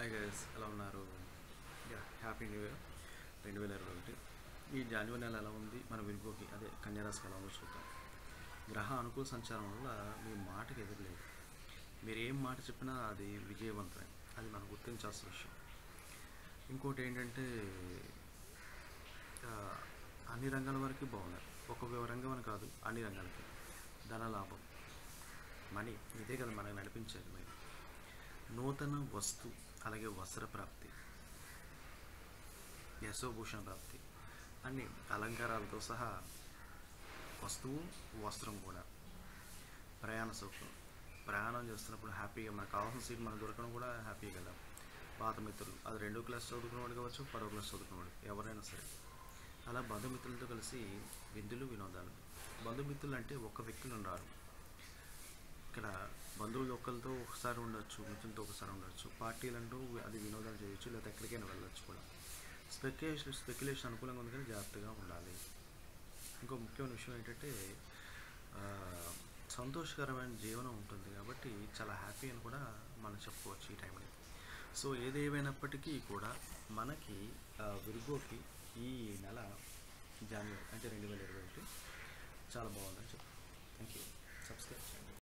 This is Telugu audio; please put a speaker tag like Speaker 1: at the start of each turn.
Speaker 1: హాయ్ గైస్ ఎలా ఉన్నారు యా హ్యాపీ న్యూ ఇయర్ రెండు వేల ఇరవై ఒకటి ఈ జనవరి నెల ఎలా ఉంది మన విరుగోకి అదే కన్యారాశికి ఎలా ఉందో చూద్దాం గ్రహ అనుకూల సంచారం వల్ల మీ మాటకి ఎదురులేదు మీరు ఏం మాట చెప్పినా అది విజయవంతమే అది మనం గుర్తించాల్సిన విషయం ఇంకోటి ఏంటంటే ఆ, అన్ని రంగాల వరకు బాగున్నాయి ఒక్కొక్క రంగం అని కాదు అన్ని రంగాలకి ధన లాభం మనీ ఇదే కదా మనకు నడిపించేది మీరు నూతన వస్తు అలాగే వస్త్ర ప్రాప్తి యశోభూషణ ప్రాప్తి అన్ని అలంకారాలతో సహా వస్తువు వస్త్రం కూడా ప్రయాణ సౌఖ్యం ప్రయాణం చేస్తున్నప్పుడు హ్యాపీగా మనకు కావాల్సిన సీట్ మనకు దొరకడం కూడా హ్యాపీ కదా పాత మిత్రులు అది రెండో క్లాస్ చదువుకున్నవాడు కావచ్చు పదో క్లాస్ చదువుకున్నవాడు ఎవరైనా సరే అలా బంధుమిత్రులతో కలిసి విందులు వినోదాలు బంధుమిత్రులు అంటే ఒక్క వ్యక్తులు రారు ఇక్కడ బంధువులు ఒక్కరితో ఒకసారి ఉండొచ్చు మిత్రులతో ఒకసారి ఉండొచ్చు పార్టీలు అంటూ అది వినోదాలు చేయొచ్చు లేదా ఎక్కడికైనా వెళ్ళొచ్చు కూడా స్పెక్యులేషన్ స్పెక్యులేషన్ అనుకూలంగా ఉంది కానీ జాగ్రత్తగా ఉండాలి ఇంకో ముఖ్యమైన విషయం ఏంటంటే ఆ, సంతోషకరమైన జీవనం ఉంటుంది కాబట్టి చాలా హ్యాపీ అని కూడా మనం చెప్పుకోవచ్చు ఈ టైంలో సో ఏదేమైనప్పటికీ కూడా మనకి ఆ, విరుగోకి ఈ నెల జనవరి అంటే రెండు వేల ఇరవై ఒకటి చాలా బాగుందని చెప్తాను థ్యాంక్ యూ సబ్స్క్రైబ్ చేయండి